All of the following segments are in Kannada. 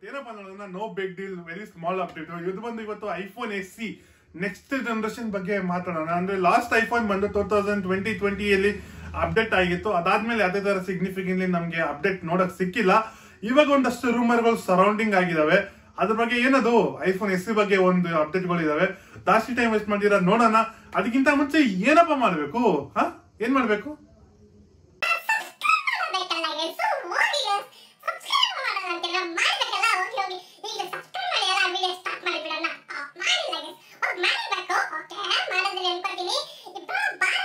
ಇವತ್ತು ಏನಪ್ಪ ಅನ್ನೋದನ್ನ no big deal very small update ಇದು ಬಂದು ಇವತ್ತು iPhone S C next generation ಬಗ್ಗೆ ಮಾತಾಡೋಣ ಅಂದ್ರೆ ಲಾಸ್ಟ್ ಐಫೋನ್ ಬಂದು ಟೂ ತೌಸಂಡ್ ಟ್ವೆಂಟಿ ಟ್ವೆಂಟಿಯಲ್ಲಿ ಅಪ್ಡೇಟ್ ಆಗಿತ್ತು ಅದಾದ್ಮೇಲೆ ಅದೇ ತರ ಸಿಗ್ನಿಫಿಕೆಂಟ್ಲಿ ನಮ್ಗೆ ಅಪ್ಡೇಟ್ ನೋಡಕ್ ಸಿಕ್ಕಿಲ್ಲ ಇವಾಗ ಒಂದಷ್ಟು ರೂಮರ್ಗಳು ಸರೌಂಡಿಂಗ್ ಆಗಿದಾವೆ ಅದ್ರ ಬಗ್ಗೆ ಏನದು ಐಫೋನ್ ಎಸ್ ಸಿ ಬಗ್ಗೆ ಒಂದು ಅಪ್ಡೇಟ್ಗಳು ಇದಾವೆ ಜಾಸ್ತಿ ಟೈಮ್ ವೇಸ್ಟ್ ಮಾಡಿರ ನೋಡೋಣ ಅದಕ್ಕಿಂತ ಮುಂಚೆ ಏನಪ್ಪ ಮಾಡ್ಬೇಕು ಹಾ ಏನ್ ಮಾಡ್ಬೇಕು ಬೇಕಲ್ಲ ಎಲ್ಸು ಮೋದಿಗೆ ಸಬ್ಸ್ಕ್ರೈಬ್ ಮಾಡೋದಂತೆಲ್ಲ ಮಾಡ್ಬೇಕಲ್ಲ ಹೋಗಿ ಹೋಗಿ ಈಗ ಸಬ್ಸ್ಕ್ರೈಬ್ ಮಾಡಿ ಎಲ್ಲ ವಿಡಿಯೋ ಸ್ಟಾರ್ಟ್ ಮಾಡಿಬಿಡೋಣ ಆ, ಮಾಡಿಲ್ಲ guys. ಹೋಗ್ ಮಾಡಿರ್ಬೇಕು ಓಕೆ ಮಾಡಿದ್ರೆ ಅನ್ಕೊತೀನಿ ಇಬ್ರು ಬಾರೋ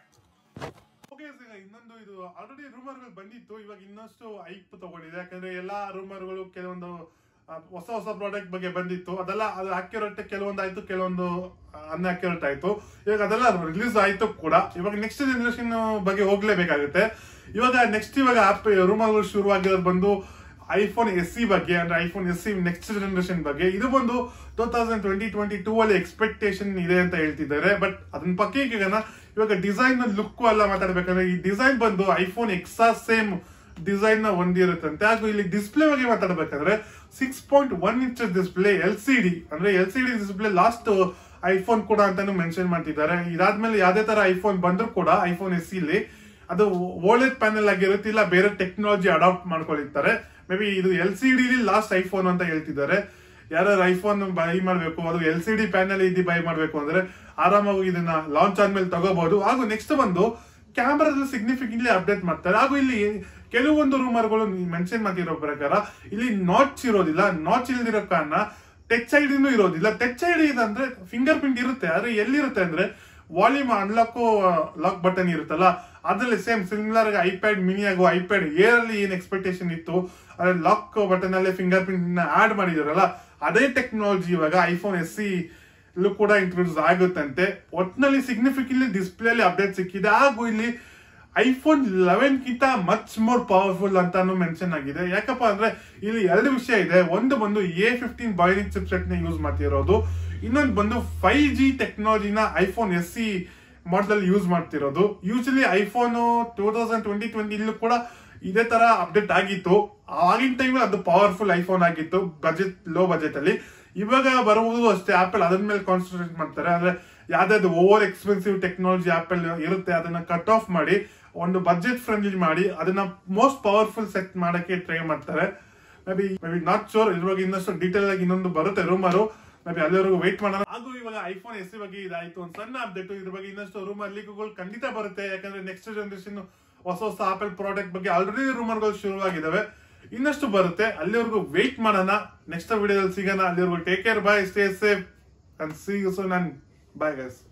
ಓಕೆ ಸರ್, ಇನ್ನೊಂದು ಇದು ಆಲ್ರೆಡಿ ರೂಮರ್ಗಳು ಬಂದಿತ್ತು ಇವಾಗ ಇನ್ನಷ್ಟು ಐಪ್ ತಗೊಂಡಿದೆ ಯಾಕಂದ್ರೆ ಎಲ್ಲಾ ರೂಮರ್ಗಳು ಕೆಲವೊಂದು ಆ, ಹೊಸ ಹೊಸ ಪ್ರಾಡಕ್ಟ್ ಬಗ್ಗೆ ಬಂದಿತ್ತು ಅದೆಲ್ಲ ಅದು ಅಕ್ಯುರೇಟ್ ಕೆಲವೊಂದು ಆಯ್ತು ಕೆಲವೊಂದು ಅನ್ಅಕ್ಯುರೇಟ್ ಆಯ್ತು ಇವಾಗ ಅದೆಲ್ಲ ರಿಲೀಸ್ ಆಯ್ತು ಕೂಡ ಇವಾಗ ನೆಕ್ಸ್ಟ್ ಜನರೇಷನ್ ಬಗ್ಗೆ ಹೋಗ್ಲೇಬೇಕಾಗುತ್ತೆ ಇವಾಗ ನೆಕ್ಸ್ಟ್ ಇವಾಗ ಆಪ್ ರೂಮರ್ಗಳು ಶುರುವಾಗಿರೋದು ಬಂದು ಐಫೋನ್ ಎಸ್ ಸಿ ಬಗ್ಗೆ ಅಂದ್ರೆ iPhone S C next generation ಬಗ್ಗೆ ಇದು ಬಂದು two thousand twenty twenty two ಅಲ್ಲಿ ಎಕ್ಸ್ಪೆಕ್ಟೇಷನ್ ಇದೆ ಅಂತ ಹೇಳ್ತಿದ್ದಾರೆ ಬಟ್ ಅದನ್ನ ಪಕ್ಕಕ್ಕೆ ಇವಾಗ ಡಿಸೈನ್ ಲುಕ್ ಎಲ್ಲ ಮಾತಾಡ್ಬೇಕಂದ್ರೆ ಈ ಡಿಸೈನ್ ಬಂದು ಐಫೋನ್ ಎಕ್ಸಾ ಸೇಮ್ ಡಿಸೈನ್ ನ ಹೊಂದಿರುತ್ತಂತೆ ಹಾಗೂ ಇಲ್ಲಿ ಡಿಸ್ಪ್ಲೇ ಬಗ್ಗೆ ಮಾತಾಡ್ಬೇಕಂದ್ರೆ six point one inches display L C D ಅಂದ್ರೆ L C D display last iPhone ಕೂಡ ಅಂತಾನು ಮೆನ್ಷನ್ ಮಾಡ್ತಿದ್ದಾರೆ ಇದಾದ್ಮೇಲೆ ಯಾವ್ದೇ ತರ ಐಫೋನ್ ಬಂದ್ರು ಕೂಡ ಐಫೋನ್ ಎಸ್ ಇಲ್ಲಿ ಅದು ಓಲ್ಡ್ ಪ್ಯಾನೆಲ್ ಆಗಿರುತ್ತೆ ಇಲ್ಲ ಬೇರೆ ಟೆಕ್ನಾಲಜಿ ಅಡಾಪ್ಟ್ ಮಾಡ್ಕೊಂಡಿರ್ತಾರೆ ಮೇ ಬಿ ಇದು L C D last iPhone ಅಂತ ಹೇಳ್ತಿದ್ದಾರೆ ಯಾರು ಐಫೋನ್ ಬೈ ಮಾಡಬೇಕು ಅದು ಎಲ್ ಸಿ ಡಿ ಪ್ಯಾನಲ್ ಇದ್ದು ಬೈ ಮಾಡಬೇಕು ಅಂದ್ರೆ ಆರಾಮಾಗಿ ಇದನ್ನ ಲಾಂಚ್ ಆದ್ಮೇಲೆ ತಗೋಬಹುದು ಹಾಗೂ ನೆಕ್ಸ್ಟ್ ಬಂದು ಕ್ಯಾಮ್ರಾದಲ್ಲಿ ಸಿಗ್ನಿಫಿಕೆಂಟ್ಲಿ ಅಪ್ಡೇಟ್ ಮಾಡ್ತಾರೆ ಹಾಗೂ ಇಲ್ಲಿ ಕೆಲವೊಂದು ರೂಮರ್ಗಳು ಮೆನ್ಷನ್ ಮಾಡ್ತಿರೋ ಪ್ರಕಾರ ಇಲ್ಲಿ ನಾಚ್ ಇರೋದಿಲ್ಲ ನಾಚ್ ಇಲ್ದಿರೋ ಕಾರಣ ಟಚ್ ಐಡಿನೂ ಇರೋದಿಲ್ಲ ಟಚ್ ಐಡಿ ಅಂದ್ರೆ ಫಿಂಗರ್ ಪ್ರಿಂಟ್ ಇರುತ್ತೆ ಆದ್ರೆ ಎಲ್ಲಿರುತ್ತೆ ಅಂದ್ರೆ ವಾಲ್ಯೂಮ್ ಅನ್ಲಾಕ್ ಲಾಕ್ ಬಟನ್ ಇರುತ್ತಲ್ಲ ಅದ್ರಲ್ಲಿ ಸೇಮ್ ಸಿಮಿಲರ್ ಆಗಿ ಐಪ್ಯಾಡ್ ಮಿನಿ ಹಾಗೂ ಐಪ್ಯಾಡ್ ಏರ್ ಅಲ್ಲಿ ಏನ್ ಎಕ್ಸ್ಪೆಕ್ಟೇಷನ್ ಇತ್ತು ಅದ್ರ ಲಾಕ್ ಬಟನ್ ಅಲ್ಲಿ ಫಿಂಗರ್ ಪ್ರಿಂಟ್ ನ ಆಡ್ ಮಾಡಿದಾರಲ್ಲ ಅದೇ ಟೆಕ್ನಾಲಜಿ ಇವಾಗ ಐಫೋನ್ ಎಸ್ ಸಿ ಕೂಡ ಇಂಟ್ರೊಡ್ಯೂಸ್ ಆಗುತ್ತಂತೆ ಒಟ್ನಲ್ಲಿ ಸಿಗ್ನಿಫಿಕೆಂಟ್ಲಿ ಡಿಸ್ಪ್ಲೇ ಅಲ್ಲಿ ಅಪ್ಡೇಟ್ ಸಿಕ್ಕಿದೆ ಹಾಗೂ ಇಲ್ಲಿ ಐಫೋನ್ ಲೆವೆನ್ ಗಿಂತ ಮಚ್ ಮೋರ್ ಪವರ್ಫುಲ್ ಅಂತಾನು ಮೆನ್ಷನ್ ಆಗಿದೆ ಯಾಕಪ್ಪ ಅಂದ್ರೆ ಇಲ್ಲಿ ಎರಡು ವಿಷಯ ಇದೆ ಒಂದು ಬಂದು ಎ ಫಿಫ್ಟೀನ್ ಬಾಯ್ಲಿಂಗ್ ಚಿಪ್ಸೆಟ್ ನ ಯೂಸ್ ಮಾಡ್ತಿರೋದು ಇನ್ನೊಂದು ಬಂದು five G ಟೆಕ್ನಾಲಜಿನ iPhone S C model ಅಲ್ಲಿ ಯೂಸ್ ಮಾಡ್ತಿರೋದು usually iPhone two thousand twenty twenty ಇಲ್ಲೂ ಕೂಡ ಇದೇ ತರ ಅಪ್ಡೇಟ್ ಆಗಿತ್ತು ಆಗಿನ ಟೈಮ್ ಅದು ಪವರ್ಫುಲ್ ಐಫೋನ್ ಆಗಿತ್ತು ಬಜೆಟ್ ಲೋ ಬಜೆಟ್ ಅಲ್ಲಿ ಇವಾಗ ಬರುವುದು ಅಷ್ಟೇ ಆಪಲ್ ಅದ್ರ ಮೇಲೆ ಕಾನ್ಸಂಟ್ರೇಟ್ ಮಾಡ್ತಾರೆ ಅಂದ್ರೆ ಯಾವ್ದಾದ್ರು ಓವರ್ ಎಕ್ಸ್ಪೆನ್ಸಿವ್ ಟೆಕ್ನಾಲಜಿ ಆಪಲ್ ಇರುತ್ತೆ ಅದನ್ನ ಕಟ್ ಆಫ್ ಮಾಡಿ ಒಂದು ಬಜೆಟ್ ಫ್ರೆಂಡ್ಲಿ ಮಾಡಿ ಅದನ್ನ ಮೋಸ್ಟ್ ಪವರ್ಫುಲ್ ಸೆಟ್ ಮಾಡಕ್ಕೆ ಟ್ರೈ ಮಾಡ್ತಾರೆ maybe maybe not sure ಇದ್ರ ಬಗ್ಗೆ ಇನ್ನಷ್ಟು ಡೀಟೇಲ್ ಆಗಿ ಇನ್ನೊಂದು ಬರುತ್ತೆ ರೂಮರು ಮೇ ಬಿ ಅಲ್ಲಿವರೆಗೂ ವೇಟ್ ಮಾಡೋಣ ಹಾಗೂ ಇವಾಗ ಐಫೋನ್ ಎಸ್ ಬಗ್ಗೆ ಇದಾಯ್ತು ಒಂದು ಸಣ್ಣ ಅಪ್ಡೇಟ್ ಇದ್ರ ಬಗ್ಗೆ ಇನ್ನಷ್ಟು ರೂಮರ್ ಲೀಕ್ಗಳು ಖಂಡಿತ ಬರುತ್ತೆ ಯಾಕಂದ್ರೆ ನೆಕ್ಸ್ಟ್ ಜನರೇಷನ್ ಹೊಸ ಹೊಸ ಆಪಲ್ ಪ್ರಾಡಕ್ಟ್ ಬಗ್ಗೆ ಆಲ್ರೆಡಿ ರೂಮರ್ಗಳು ಶುರುವಾಗಿದ್ದಾವೆ ಇನ್ನಷ್ಟು ಬರುತ್ತೆ ಅಲ್ಲಿವರೆಗೂ ವೇಟ್ ಮಾಡೋಣ ನೆಕ್ಸ್ಟ್ ವಿಡಿಯೋದಲ್ಲಿ ಸಿಗೋಣ ಅಲ್ಲಿವರೆಗೂ take care bye stay safe and see you soon bye guys